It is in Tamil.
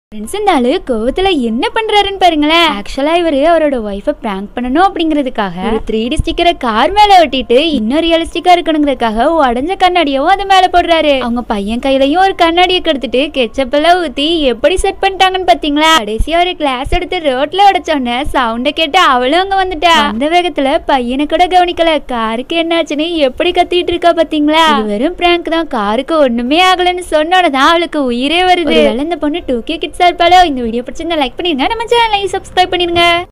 ஃப்ரெண்ட்ஸ் இந்த ஆளு கோவத்துல என்ன பண்றாருன்னு பாருங்களேன் ஆக்சுவலா இவரு அவரோட ஒய்ஃபை பிராங்க் பண்ணணும் அப்படிங்கிறதுக்காக ஒரு த்ரீ டி ஸ்டிக்கரை கார் மேல ஒட்டிட்டு இன்னும் ரியலிஸ்டிக்கா இருக்கணுங்கிறதுக்காக உடஞ்ச கண்ணாடியவும் அது மேல போடுறாரு அவங்க பையன் கையிலயும் ஒரு கண்ணாடியை கெடுத்துட்டு கெச்சப் எல்லாம் ஊத்தி எப்படி செட் பண்ணிட்டாங்கன்னு பாத்தீங்களா கடைசியா ஒரு கிளாஸ் எடுத்து ரோட்ல உடைச்சோன்னே சவுண்ட கேட்டு அவளும் அங்க வந்துட்டா அந்த வேகத்துல பையனை கூட கவனிக்கல காருக்கு என்னாச்சுன்னு எப்படி கத்திட்டு இருக்கா பாத்தீங்களா இது வெறும் பிராங்க் தான் காருக்கு ஒண்ணுமே ஆகலன்னு சொன்னோடதான் அவளுக்கு உயிரே வருது ஒருவேளை இந்த பொண்ணு டூ கே கிட்ஸா இருப்பாளோ இந்த வீடியோ பிடிச்சிருந்தா லைக் பண்ணிருங்க நம்ம சேனலை சப்ஸ்கிரைப் பண்ணிருங்க